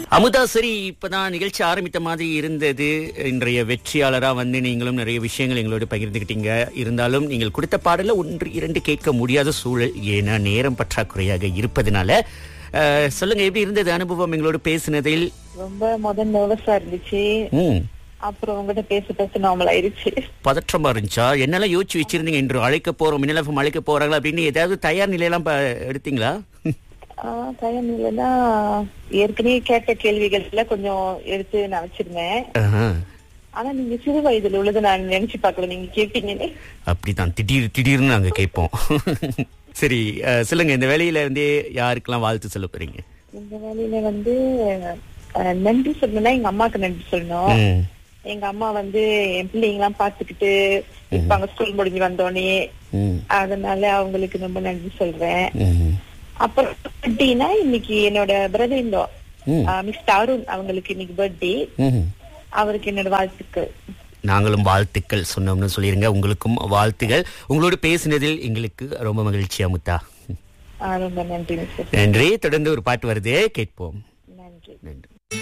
அமுதா சரி இப்பதான் நிகழ்ச்சி ஆரம்பித்த மாதிரி இருந்தது இன்றைய வெற்றியாளரா வந்து நீங்களும் நிறைய விஷயங்கள் எங்களோடு பகிர்ந்துகிட்டீங்க இருந்தாலும் நீங்கள் கொடுத்த பாடல ஒன்று இரண்டு கேட்க முடியாத சூழல் ஏன்னா நேரம் பற்றாக்குறையாக இருப்பதனால அஹ், சொல்லுங்க எப்படி இருந்தது அனுபவம் எங்களோடு பேசினதில் ரொம்ப முதல் நர்வஸா இருந்துச்சு ம் அப்புறம் உங்ககிட்ட பேச பேச நார்மல் ஆயிருச்சு பதற்றமா இருந்துச்சா என்னெல்லாம் யோசிச்சு வச்சிருந்தீங்க இன்று அழைக்க போறோம் மின்னலஃபம் அழைக்க போறாங்களா அப்படின்னு ஏதாவது தயார் நிலையெல்லாம் ப- எடுத்தீங்களா ஆஹ் தயார் இல்லைன்னா ஏற்கனவே கேட்ட கேள்விகள் எல்லாம் கொஞ்சம் எடுத்து நான் வச்சிருந்தேன் ஆஹா. ஆனா நீங்க சிறு வயதுல உள்ளதை நான் நினைச்சு பார்க்கல நீங்க கேட்டீங்கன்னு அப்படிதான் திடீர் திடீர்னு நாங்க கேட்போம் சரி அஹ், சொல்லுங்க இந்த வேலையில வந்து யாருக்கெல்லாம் வாழ்த்து சொல்ல போறீங்க இந்த வேலையில வந்து ஆஹ், நன்றி சொல்லணும்னா எங்க அம்மாக்கு நன்றி சொல்லணும் ம், எங்க அம்மா வந்து என் பிள்ளைங்க எல்லாம் பாத்துக்கிட்டு இருப்பாங்க ஸ்கூல் முடிஞ்சு வந்தோடனே ம், அதனால அவங்களுக்கு ரொம்ப நன்றி சொல்றேன் ம், அப்புறம் பர்த்டேனா இன்னைக்கு என்னோட பிரதர் இந்தோ ம், மிஸ்டர் அருண் அவங்களுக்கு இன்னைக்கு பர்த்டே ம். அவருக்கு என்னோட வாழ்த்துக்கள் நாங்களும் வாழ்த்துக்கள் சொன்னோம்னு சொல்லிருங்க உங்களுக்கும் வாழ்த்துகள் உங்களோடு பேசினதில் எங்களுக்கு ரொம்ப மகிழ்ச்சி அமுதா ஆஹ் ரொம்ப நன்றி மிஸ்டர் நன்றி தொடர்ந்து ஒரு பாட்டு வருது கேட்போம் நன்றி நன்றி